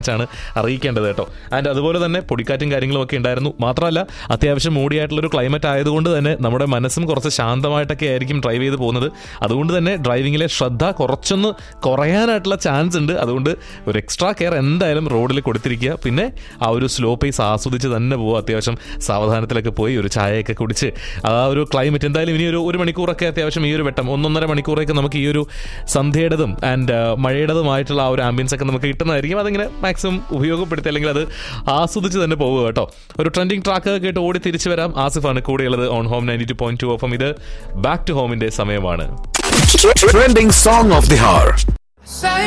വെച്ചാണ് അറിയിക്കേണ്ടത് കേട്ടോ ആൻഡ് അതുപോലെ തന്നെ പൊടിക്കാറ്റും കാര്യങ്ങളും ഒക്കെ ഉണ്ടായിരുന്നു മാത്രമല്ല അത്യാവശ്യം മൂടിയായിട്ടുള്ളൊരു ക്ലൈമറ്റ് ആയതുകൊണ്ട് തന്നെ നമ്മുടെ മനസ്സും കുറച്ച് ശാന്തമായിട്ടൊക്കെ ആയിരിക്കും ഡ്രൈവ് ചെയ്ത് പോകുന്നത് അതുകൊണ്ട് തന്നെ ഡ്രൈവിങ്ങിലെ ശ്രദ്ധ കുറച്ചൊന്ന് കുറയാനായിട്ടുള്ള ചാൻസ് ഉണ്ട് അതുകൊണ്ട് ഒരു എക്സ്ട്രാ കെയർ എന്തായാലും റോഡിൽ കൊടുത്തിരിക്കുക പിന്നെ ആ ഒരു സ്ലോ പേസ് ആസ്വദിച്ച് തന്നെ പോകുക അത്യാവശ്യം സാവധാനത്തിലൊക്കെ പോയി ഒരു ചായയൊക്കെ കുടിച്ച് ആ ഒരു ക്ലൈമറ്റ് എന്തായാലും ഇനി ഒരു ഒരു മണിക്കൂറൊക്കെ അത്യാവശ്യം ഈ ഒരു വെട്ടം ഒന്നൊന്നര മണിക്കൂറൊക്കെ നമുക്ക് ഈ ഒരു സന്ധ്യയുടേതും ആൻഡ് മഴയുടേതുമായിട്ടുള്ള ആ ഒരു ആംബിയൻസ് ഒക്കെ നമുക്ക് കിട്ടുന്നതായിരിക്കും അതിങ്ങനെ മാക്സിമം ഉപയോഗപ്പെടുത്തി അല്ലെങ്കിൽ അത് ആസ്വദിച്ച് തന്നെ പോകുക കേട്ടോ ഒരു ട്രെൻഡിങ് ട്രാക്ക് കേട്ട് ഓടി തിരിച്ചു വരാം ആസിഫാണ് കൂടെയുള്ളത് on home ninety two point two ഓഫം ഇത് ബാക്ക് ടു ഹോമിന്റെ സമയമാണ് Trending song of the hour. Say